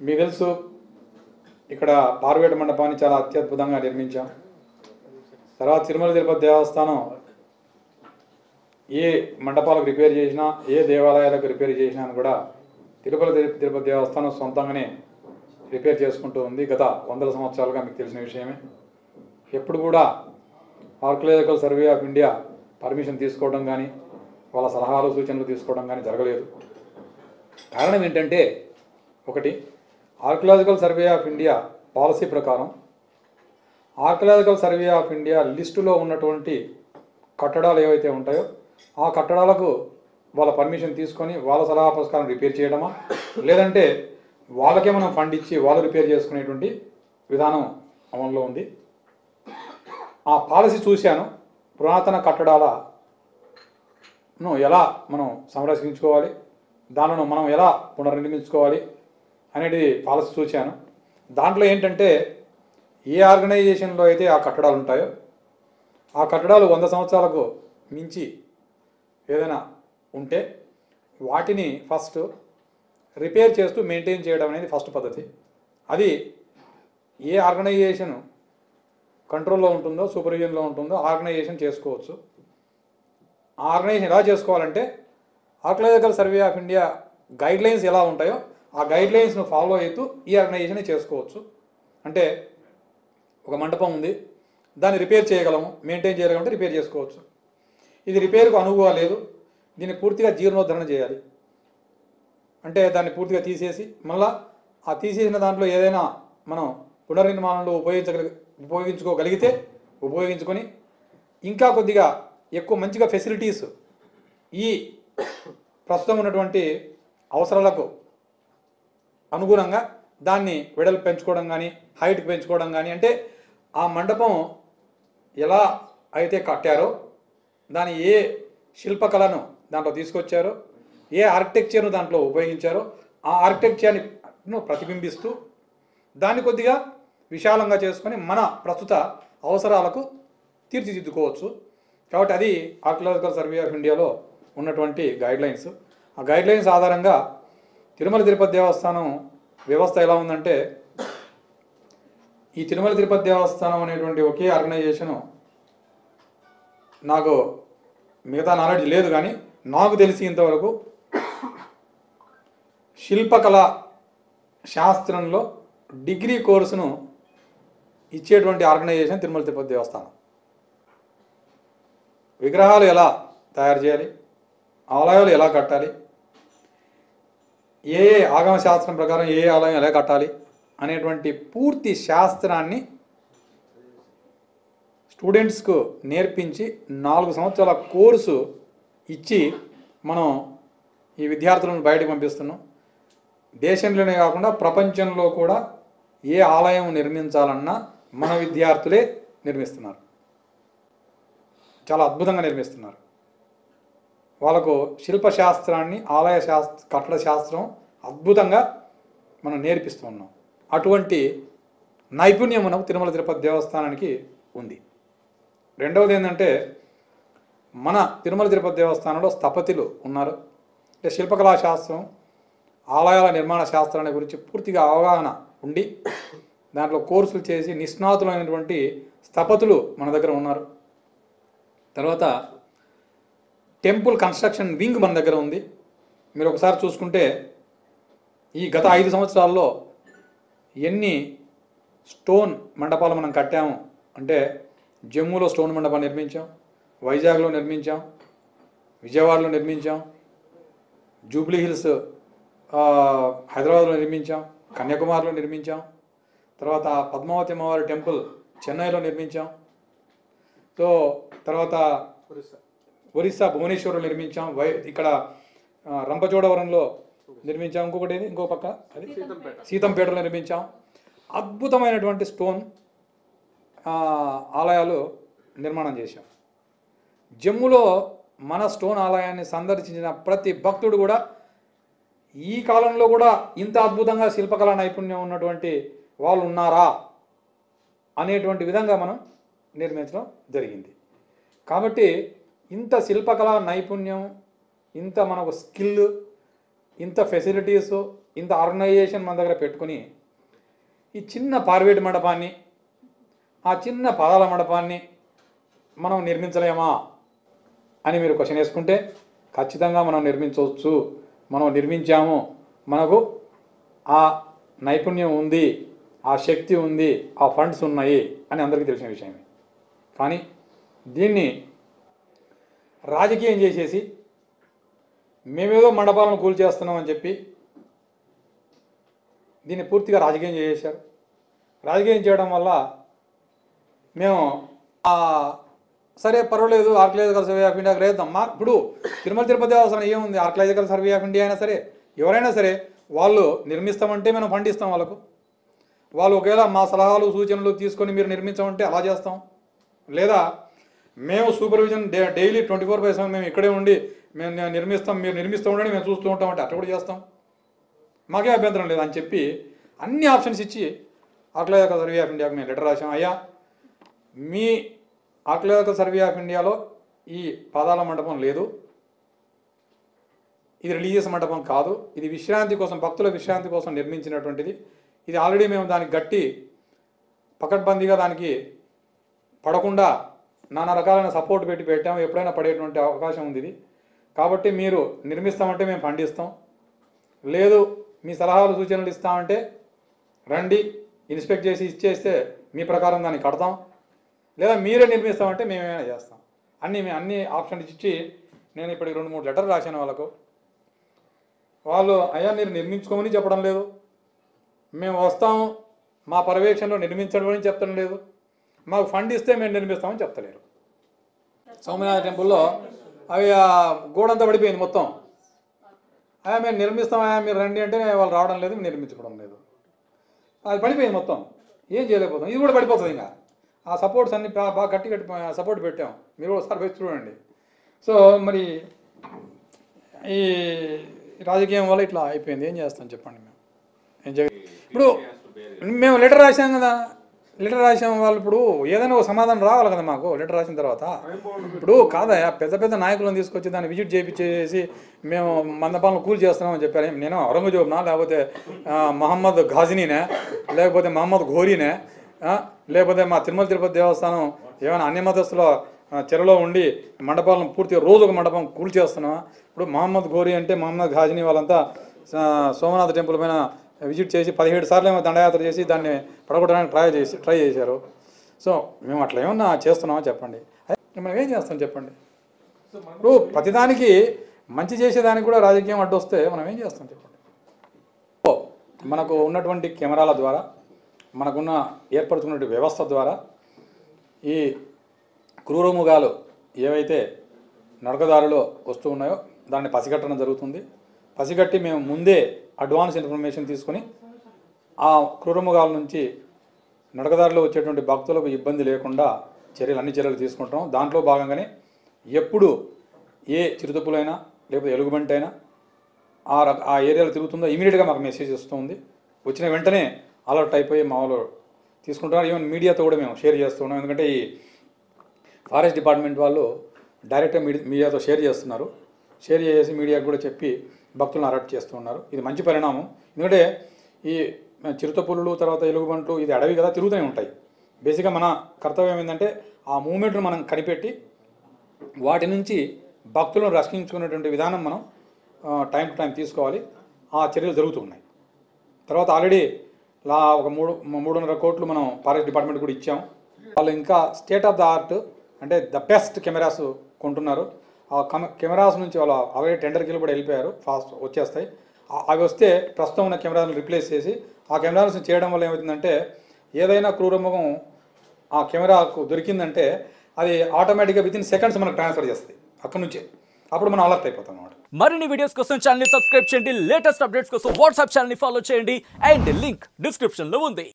మీకు తెలుసు ఇక్కడ పార్వేట మండపాన్ని చాలా అత్యద్భుతంగా నిర్మించాం తర్వాత తిరుమల తిరుపతి దేవస్థానం ఏ మండపాలకు రిపేర్ చేసినా ఏ దేవాలయాలకు రిపేర్ చేసినా అని కూడా తిరుపతి తిరు- తిరుపతి దేవస్థానం సొంతంగానే రిపేర్ చేసుకుంటూ ఉంది గత వందల సంవత్సరాలుగా మీకు తెలిసిన విషయమే ఎప్పుడు కూడా Archaeological Survey of India permission తీసుకోవడం కానీ వాళ్ళ సలహాలు సూచనలు తీసుకోవడం కానీ జరగలేదు కారణం ఏంటంటే ఒకటి Archaeological Survey of India policy ప్రకారం ఆర్కలాజికల్ సర్వే ఆఫ్ ఇండియా లిస్టులో ఉన్నటువంటి కట్టడాలు ఏవైతే ఉంటాయో ఆ కట్టడాలకు వాళ్ళ పర్మిషన్ తీసుకొని వాళ్ళ సలహా పురస్కారం రిపేర్ చేయడమా లేదంటే వాళ్ళకే మనం ఫండ్ ఇచ్చి వాళ్ళు రిపేర్ చేసుకునేటువంటి విధానం అమల్లో ఉంది ఆ పాలసీ చూశాను పురాతన కట్టడాలను ఎలా మనం సంరక్షించుకోవాలి దానిను మనం ఎలా పునర్నిర్మించుకోవాలి అనేది పాలసీ చూశాను దాంట్లో ఏంటంటే ఏ ఆర్గనైజేషన్లో అయితే ఆ కట్టడాలు ఉంటాయో ఆ కట్టడాలు వంద సంవత్సరాలకు మించి ఏదైనా ఉంటే వాటిని ఫస్ట్ రిపేర్ చేస్తూ మెయింటైన్ చేయడం అనేది ఫస్ట్ పద్ధతి అది ఏ ఆర్గనైజేషన్ కంట్రోల్లో ఉంటుందో సూపర్విజన్లో ఉంటుందో ఆర్గనైజేషన్ చేసుకోవచ్చు ఆ ఆర్గనైజేషన్ ఎలా చేసుకోవాలంటే Archaeological Survey of India guidelines ఎలా ఉంటాయో ఆ గైడ్ లైన్స్ను ఫాలో అవుతూ ఈ ఆర్గనైజేషన్ చేసుకోవచ్చు అంటే ఒక మండపం ఉంది దాన్ని రిపేర్ చేయగలము మెయింటైన్ చేయగలమంటే రిపేర్ చేసుకోవచ్చు ఇది రిపేర్కు అనువుగా లేదు దీన్ని పూర్తిగా జీర్ణోద్ధరణ చేయాలి అంటే దాన్ని పూర్తిగా తీసేసి మళ్ళా ఆ తీసేసిన దాంట్లో ఏదైనా మనం పునర్నిర్మాణంలో ఉపయోగించగలి ఉపయోగించుకోగలిగితే ఉపయోగించుకొని ఇంకా కొద్దిగా ఎక్కువ మంచిగా ఫెసిలిటీస్ ఈ ప్రస్తుతం ఉన్నటువంటి అవసరాలకు అనుగుణంగా దాన్ని వెడల్పు పెంచుకోవడం కానీ హైట్ పెంచుకోవడం కానీ అంటే ఆ మండపం ఎలా అయితే కట్టారో దాని ఏ శిల్పకళను దాంట్లో తీసుకొచ్చారో ఏ ఆర్కిటెక్చర్ను దాంట్లో ఉపయోగించారో ఆ ఆర్కిటెక్చర్ను ప్రతిబింబిస్తూ దాన్ని కొద్దిగా విశాలంగా చేసుకొని మన ప్రస్తుత అవసరాలకు తీర్చిదిద్దుకోవచ్చు కాబట్టి అది ఆర్కియలాజికల్ సర్వే ఆఫ్ ఇండియాలో ఉన్నటువంటి గైడ్లైన్స్ ఆ గైడ్లైన్స్ ఆధారంగా తిరుమల తిరుపతి దేవస్థానం వ్యవస్థ ఎలా ఉందంటే ఈ తిరుమల తిరుపతి దేవస్థానం అనేటువంటి ఒకే ఆర్గనైజేషను నాకు మిగతా నాలెడ్జ్ లేదు కానీ నాకు తెలిసి ఇంతవరకు శిల్పకళ శాస్త్రంలో డిగ్రీ కోర్సును ఇచ్చేటువంటి ఆర్గనైజేషన్ తిరుమల తిరుపతి దేవస్థానం విగ్రహాలు ఎలా తయారు చేయాలి ఆలయాలు ఎలా కట్టాలి ఏ ఏ ఆగమ శాస్త్రం ప్రకారం ఏ ఆలయం ఎలా కట్టాలి అనేటువంటి పూర్తి శాస్త్రాన్ని స్టూడెంట్స్కు నేర్పించి నాలుగు సంవత్సరాల కోర్సు ఇచ్చి మనం ఈ విద్యార్థులను బయటకు పంపిస్తున్నాం దేశంలోనే కాకుండా ప్రపంచంలో కూడా ఏ ఆలయం నిర్మించాలన్నా మన విద్యార్థులే నిర్మిస్తున్నారు చాలా అద్భుతంగా నిర్మిస్తున్నారు వాళ్ళకు శిల్పశాస్త్రాన్ని ఆలయ శాస్త్ర కట్టడ శాస్త్రం అద్భుతంగా మనం నేర్పిస్తూ ఉన్నాం అటువంటి నైపుణ్యం మనకు తిరుమల తిరుపతి దేవస్థానానికి ఉంది రెండవది ఏంటంటే మన తిరుమల తిరుపతి దేవస్థానంలో స్థపతులు ఉన్నారు అంటే శిల్పకళా శాస్త్రం ఆలయాల నిర్మాణ శాస్త్రాన్ని గురించి పూర్తిగా అవగాహన ఉండి దాంట్లో కోర్సులు చేసి నిష్ణాతులైనటువంటి స్థపతులు మన దగ్గర ఉన్నారు తర్వాత టెంపుల్ కన్స్ట్రక్షన్ వింగ్ మన దగ్గర ఉంది మీరు ఒకసారి చూసుకుంటే ఈ గత ఐదు సంవత్సరాల్లో ఎన్ని స్టోన్ మండపాలు మనం కట్టాము అంటే జమ్మూలో స్టోన్ మండపాన్ని నిర్మించాం వైజాగ్లో నిర్మించాం విజయవాడలో నిర్మించాం జూబ్లీ హిల్స్ ఆ, హైదరాబాద్లో నిర్మించాం కన్యాకుమారిలో నిర్మించాం తర్వాత పద్మావతి అమ్మవారి టెంపుల్ చెన్నైలో నిర్మించాం సో తర్వాత ఒరిస్సా భువనేశ్వర్లో నిర్మించాం వై ఇక్కడ ఆ, రంపచోడవరంలో నిర్మించాం ఇంకొకటి ఏది ఇంకో పక్క అది సీతంపేటలో నిర్మించాం అద్భుతమైనటువంటి స్టోన్ ఆ, ఆలయాలు నిర్మాణం చేశాం జమ్ములో మన స్టోన్ ఆలయాన్ని సందర్శించిన ప్రతి భక్తుడు కూడా ఈ కాలంలో కూడా ఇంత అద్భుతంగా శిల్పకళా నైపుణ్యం ఉన్నటువంటి వాళ్ళు ఉన్నారా అనేటువంటి విధంగా మనం నిర్మించడం జరిగింది కాబట్టి ఇంత శిల్పకళా నైపుణ్యం ఇంత మనకు స్కిల్ ఇంత ఫెసిలిటీస్ ఇంత ఆర్గనైజేషన్ మన దగ్గర పెట్టుకుని ఈ చిన్న పార్వేటి మండపాన్ని ఆ చిన్న పాదాల మండపాన్ని మనం నిర్మించలేమా అని మీరు క్వశ్చన్ వేసుకుంటే ఖచ్చితంగా మనం నిర్మించవచ్చు మనం నిర్మించాము మనకు ఆ నైపుణ్యం ఉంది ఆ శక్తి ఉంది ఆ ఫండ్స్ ఉన్నాయి అని అందరికీ తెలిసిన విషయమే కానీ దీన్ని రాజకీయం చేసేసి మేమేదో మండపాలను కూల్చేస్తున్నామని చెప్పి దీన్ని పూర్తిగా రాజకీయం చేసేశారు రాజకీయం చేయడం వల్ల మేము ఆ, సరే పర్వాలేదు ఆర్కలైజికల్ సర్వే ఆఫ్ ఇండియాకి లేద్దాం మా ఇప్పుడు తిరుమల తిరుపతి అవసరం ఏముంది ఆర్కలైజికల్ సర్వే ఆఫ్ ఇండియా అయినా సరే ఎవరైనా సరే వాళ్ళు నిర్మిస్తామంటే మేము ఫండ్ ఇస్తాం వాళ్ళకు వాళ్ళు ఒకవేళ మా సలహాలు సూచనలు తీసుకొని మీరు నిర్మించమంటే అలా చేస్తాం లేదా మేము supervision day daily twenty four by seven మేము ఇక్కడే ఉండి మేము ని- నిర్మిస్తాం మీరు నిర్మిస్తూ ఉండండి మేము చూస్తూ ఉంటాం అంటే అట్లా కూడా చేస్తాం మాకే అభ్యంతరం లేదు అని చెప్పి అన్ని ఆప్షన్స్ ఇచ్చి ఆర్కలైజికల్ సర్వే ఆఫ్ ఇండియాకి మేము లెటర్ రాసాం అయ్యా మీ ఆర్కలైజికల్ సర్వే ఆఫ్ ఇండియాలో ఈ పాదాల మండపం లేదు ఇది రిలీజియస్ మండపం కాదు ఇది విశ్రాంతి కోసం భక్తుల విశ్రాంతి కోసం నిర్మించినటువంటిది ఇది ఆల్రెడీ మేము దానికి గట్టి పకడ్బందీగా దానికి పడకుండా నానా రకాలైన సపోర్ట్ పెట్టి పెట్టాము ఎప్పుడైనా పడేటువంటి అవకాశం ఉంది ఇది కాబట్టి మీరు నిర్మిస్తామంటే మేము ఫండ్ ఇస్తాం లేదు మీ సలహాలు సూచనలు ఇస్తామంటే రండి ఇన్స్పెక్ట్ చేసి ఇచ్చేస్తే మీ ప్రకారం దాన్ని కడతాం లేదా మీరే నిర్మిస్తామంటే మేమేమైనా చేస్తాం అన్నీ మే- అన్ని ఆప్షన్స్ ఇచ్చి నేను ఇప్పటికి రెండు మూడు లెటర్ రాశాను వాళ్ళకు వాళ్ళు అయ్యా మీరు నిర్మించుకోమని చెప్పడం లేదు మేము వస్తాము మా పర్యవేక్షణలో నిర్మించడం అని చెప్పడం లేదు మాకు ఫండ్ ఇస్తే మేము నిర్మిస్తామని చెప్తలేరు సోమనాథ టెంపుల్లో అవి ఆ గోడంతా పడిపోయింది మొత్తం అయ్యా మేము నిర్మిస్తామయ్యా మీరు రండి అంటే వాళ్ళు రావడం లేదు మేము నిర్మించుకోవడం లేదు అది పడిపోయింది మొత్తం ఏం చేయలేకపోతాం ఇది కూడా పడిపోతుంది ఇంకా ఆ సపోర్ట్స్ అన్ని బా- బాగా గట్టి గట్టి సపోర్ట్ పెట్టాం మీరు కూడా ఒకసారి పోయి చూడండి సో మరి ఈ రాజకీయం వల్ల ఇట్లా అయిపోయింది ఏం చేస్తాం చెప్పండి మేము ఏం చేయ ఇప్పుడు మేము లెటర్ రాసాం కదా లెటర్ రాసాం వాళ్ళు ఇప్పుడు ఏదైనా ఒక సమాధానం రావాలి కదా మాకు లెటర్ రాసిన తర్వాత ఇప్పుడు కాదయా పెద్ద పెద్ద నాయకులను తీసుకొచ్చి దాన్ని విజిట్ చేయించేసి మేము మందపాలను కూల్ చేస్తున్నామని చెప్పారు ఏం నేను ఔరంగజేబునా లేకపోతే ఆ, మహమ్మద్ ఘాజినీనే లేకపోతే మహమ్మద్ ఘోరీనే ఆ, లేకపోతే మా తిరుమల తిరుపతి దేవస్థానం ఏమైనా అన్ని మతస్థుల ఆ, చెరలో ఉండి మండపాలను పూర్తిగా రోజు ఒక మండపం కూల్ చేస్తున్నామా ఇప్పుడు మహమ్మద్ ఘోరీ అంటే మహమ్మద్ ఘాజిని వాళ్ళంతా ఆ, సోమనాథ టెంపుల్ పైన విజిట్ చేసి పదిహేడు సార్లు ఏమో దండయాత్ర చేసి దాన్ని పడగొట్టడానికి ట్రై చేసి ట్రై చేశారు సో మేము అట్లా ఏమన్నా చేస్తున్నామా చెప్పండి అయ్య, మనం ఏం చేస్తాం చెప్పండి ఇప్పుడు ప్రతిదానికి మంచి చేసేదానికి కూడా రాజకీయం అడ్డొస్తే మనం ఏం చేస్తాం చెప్పండి ఓ, మనకు ఉన్నటువంటి కెమెరాల ద్వారా మనకున్న ఏర్పరచుకున్న వ్యవస్థ ద్వారా ఈ క్రూరముగాలు ఏవైతే నడకదారిలో వస్తూ ఉన్నాయో దాన్ని పసిగట్టడం జరుగుతుంది పసిగట్టి మేము ముందే అడ్వాన్స్ ఇన్ఫర్మేషన్ తీసుకొని ఆ క్రూరముగాల నుంచి నడకదారిలో వచ్చేటువంటి భక్తులకు ఇబ్బంది లేకుండా చర్యలు అన్ని చర్యలు తీసుకుంటాం దాంట్లో భాగంగానే ఎప్పుడు ఏ చిరుతపులైనా లేకపోతే ఎలుగుబంటి అయినా ఆ రక ఆ ఏరియాలో తిరుగుతుందో ఇమీడియట్గా మాకు మెసేజ్ వస్తుంది వచ్చిన వెంటనే అలర్ట్ అయిపోయి మా వాళ్ళు తీసుకుంటున్నారు ఈవెన్ మీడియాతో కూడా మేము షేర్ చేస్తున్నాం ఎందుకంటే ఈ ఫారెస్ట్ డిపార్ట్మెంట్ వాళ్ళు డైరెక్ట్గా మీడి- మీడియాతో షేర్ చేస్తున్నారు షేర్ చేసి మీడియాకు కూడా చెప్పి భక్తులను అరెస్ట్ చేస్తూ ఉన్నారు ఇది మంచి పరిణామం ఎందుకంటే ఈ చిరుత పులులు తర్వాత ఎలుగుబంట్లు ఇది అడవి కదా తిరుగుతూనే ఉంటాయి బేసిక్గా మన కర్తవ్యం ఏంటంటే ఆ మూమెంట్ను మనం కనిపెట్టి వాటి నుంచి భక్తులను రక్షించుకునేటువంటి విధానం మనం టైం టు టైం తీసుకోవాలి ఆ చర్యలు జరుగుతున్నాయి తర్వాత ఆల్రెడీ లా ఒక మూడు మూడున్నర కోట్లు మనం ఫారెస్ట్ డిపార్ట్మెంట్ కూడా ఇచ్చాం వాళ్ళు ఇంకా స్టేట్ ఆఫ్ ద ఆర్ట్ అంటే ద బెస్ట్ కెమెరాస్ కొంటున్నారు ఆ కమ కెమెరాస్ నుంచి వాళ్ళు ఆల్రెడీ టెండర్కి కూడా వెళ్ళిపోయారు ఫాస్ట్ వచ్చేస్తాయి ఆ- అవి వస్తే ప్రస్తుతం ఉన్న కెమెరాలను రిప్లేస్ చేసి ఆ కెమెరాస్ చేయడం వల్ల ఏమవుతుందంటే ఏదైనా క్రూరముఖం ఆ కెమెరాకు దొరికిందంటే అది ఆటోమేటిక్గా విత్ ఇన్ సెకండ్స్ మనకు ట్రాన్స్ఫర్ చేస్తుంది అక్కడ నుంచే అప్పుడు మనం అలర్ట్ అయిపోతాం అన్నమాట మరిన్ని వీడియోస్ కోసం ఛానల్ ని సబ్స్క్రైబ్ చేయండి లేటెస్ట్ అప్డేట్స్ కోసం వాట్సాప్ ఛానల్ ని ఫాలో చేయండి అండ్ లింక్ డిస్క్రిప్షన్ లో ఉంది